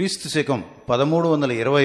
క్రీస్తు శకం పదమూడు వందల ఇరవై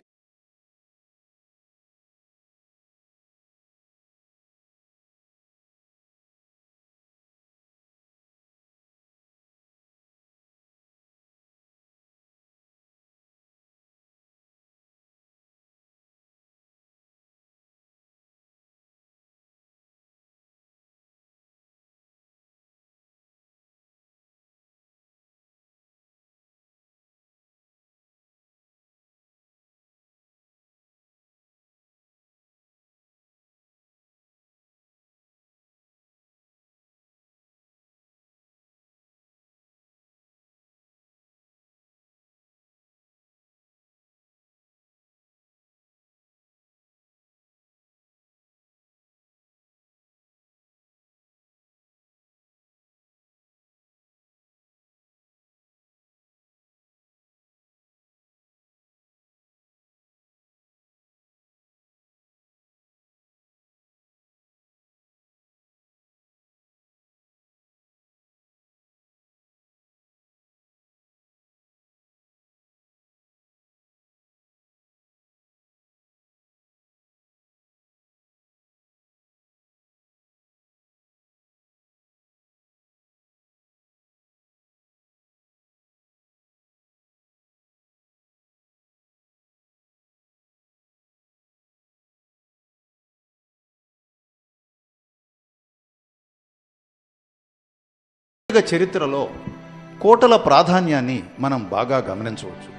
చరిత్రలో కోటల ప్రాధాన్యాన్ని మనం బాగా గమనించవచ్చు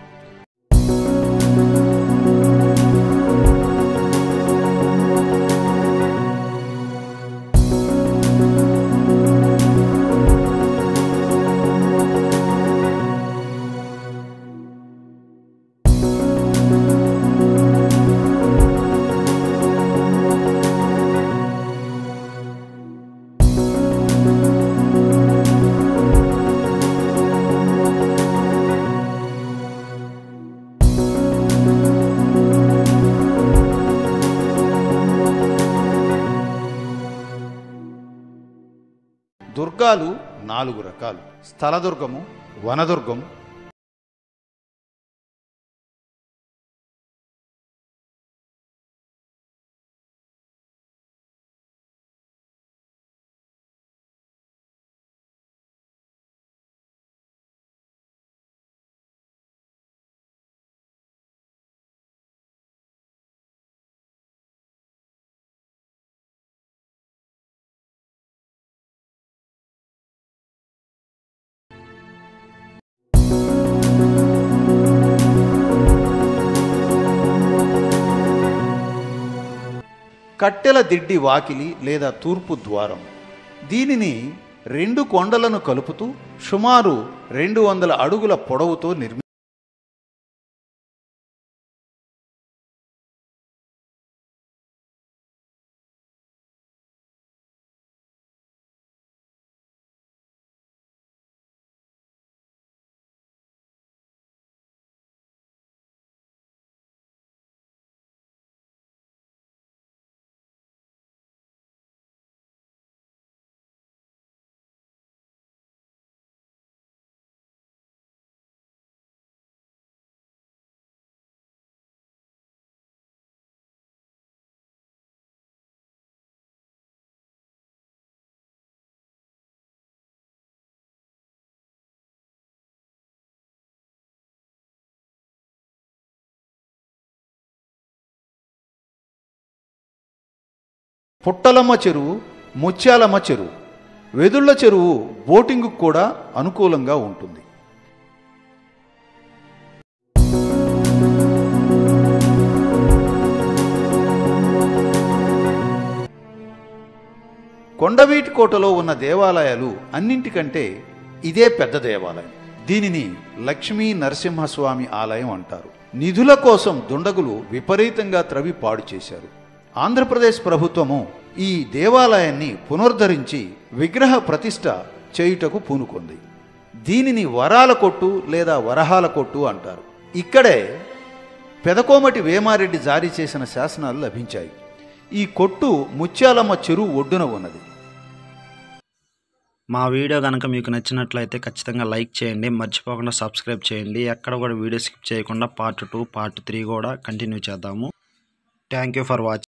దుర్గాలు నాలుగు రకాలు స్థలదుర్గము వనదుర్గం కట్టెల దిడ్డి వాకిలి లేదా తూర్పు ద్వారం దీనిని రెండు కొండలను కలుపుతూ సుమారు రెండు వందల అడుగుల పొడవుతో నిర్మి పుట్టలమ్మ చెరువు ముత్యాలమ్మ చెరువు వెదుళ్ళ చెరువు బోటింగ్కు కూడా అనుకూలంగా ఉంటుంది కొండవీటి కోటలో ఉన్న దేవాలయాలు అన్నింటికంటే ఇదే పెద్ద దేవాలయం దీనిని లక్ష్మీ నరసింహస్వామి ఆలయం అంటారు నిధుల కోసం దుండగులు విపరీతంగా త్రవి పాడు చేశారు ఆంధ్రప్రదేశ్ ప్రభుత్వము ఈ దేవాలయాన్ని పునరుద్ధరించి విగ్రహ ప్రతిష్ట చేయుటకు పూనుకుంది దీనిని వరాల కొట్టు లేదా వరహాల కొట్టు అంటారు ఇక్కడే పెదకోమటి వేమారెడ్డి జారీ చేసిన శాసనాలు లభించాయి ఈ కొట్టు ముత్యాలమ్మ చెరువు ఒడ్డున ఉన్నది మా వీడియో కనుక మీకు నచ్చినట్లయితే ఖచ్చితంగా లైక్ చేయండి మర్చిపోకుండా సబ్స్క్రైబ్ చేయండి ఎక్కడ కూడా వీడియో స్కిప్ చేయకుండా పార్ట్ టూ పార్ట్ త్రీ కూడా కంటిన్యూ చేద్దాము థ్యాంక్ యూ ఫర్ వాచింగ్